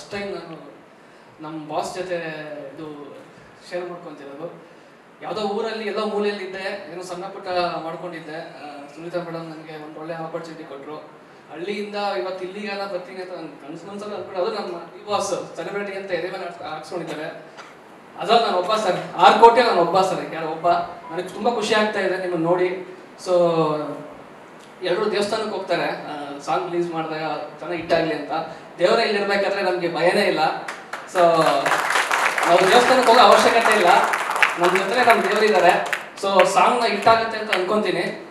first time ನಾನು ನಮ್ಮ boss ಜೊತೆ ಇದು ಶೇರ್ ಮಾಡ್ಕೊತಿರೋದು ಯಾವುದೋ ಊರಲ್ಲಿ ಎಲ್ಲೋ ಮೂಲೆಯಲ್ಲಿ ಇದ್ದೆ ಏನೋ ಸಣ್ಣ ಪುಟ್ಟ ಮಾಡ್ಕೊಂಡಿದ್ದೆ ಆ, ಸುನೀತಾ ಮೇಡಮ್ ನನಗೆ ಒಂದು ಒಳ್ಳೆ ಆಪರ್ಚುನಿಟಿ ಕೊಟ್ಟರು ಹಳ್ಳಿಯಿಂದ ಇವತ್ತು ಇಲ್ಲಿಗೆಲ್ಲ ಬರ್ತೀನಿ ಅಂತ ನನ್ನ ಕನ್ಸು ಮನ್ಸಲ್ಲಿ ಅನ್ಕೊಂಡು ಅದು ನಮ್ಮ ಈ ಬಾಸ್ ಸೆಲೆಬ್ರಿಟಿ ಅಂತ ಎದೆ ಮೇಲೆ ಹಾಕ್ಸ್- ಹಾಕ್ಸ್ಕೊಂಡಿದ್ದಾರೆ ಅದ್ರಲ್ಲಿ ನಾನು ಒಬ್ಬ ಸರ್ ಆರು ಕೋಟಿ ನಾನು ಒಬ್ಬ ಸರ್ ಯಾರು ಒಬ್ಬ ನನಗೆ ತುಂಬ ಖುಷಿ ಆಗ್ತಾ ಇದೆ ನಿಮ್ಮನ್ನು ನೋಡಿ ಸೊ ಎಲ್ಲರೂ ದೇವಸ್ಥಾನಕ್ಕೆ ಹೋಗ್ತಾರೆ ಸಾಂಗ್ ರಿಲೀಸ್ ಮಾಡಿದಾಗ ಚೆನ್ನಾಗಿ ಹಿಟ್ಟಾಗಲಿ ಅಂತ ದೇವರೇ ಇಲ್ಲಿರ್ಬೇಕಾದ್ರೆ ನಮಗೆ ಭಯನೇ ಇಲ್ಲ ಸೊ ನಾವು ದೇವಸ್ಥಾನಕ್ಕೆ ಹೋಗೋ ಅವಶ್ಯಕತೆ ಇಲ್ಲ ನಮ್ಮ ಜೊತೆ ನಮ್ಮ ದೇವರಿದ್ದಾರೆ ಸೊ ಸಾಂಗ್ನ ಹಿಟ್ಟಾಗುತ್ತೆ ಅಂತ ಅನ್ಕೊಂತೀನಿ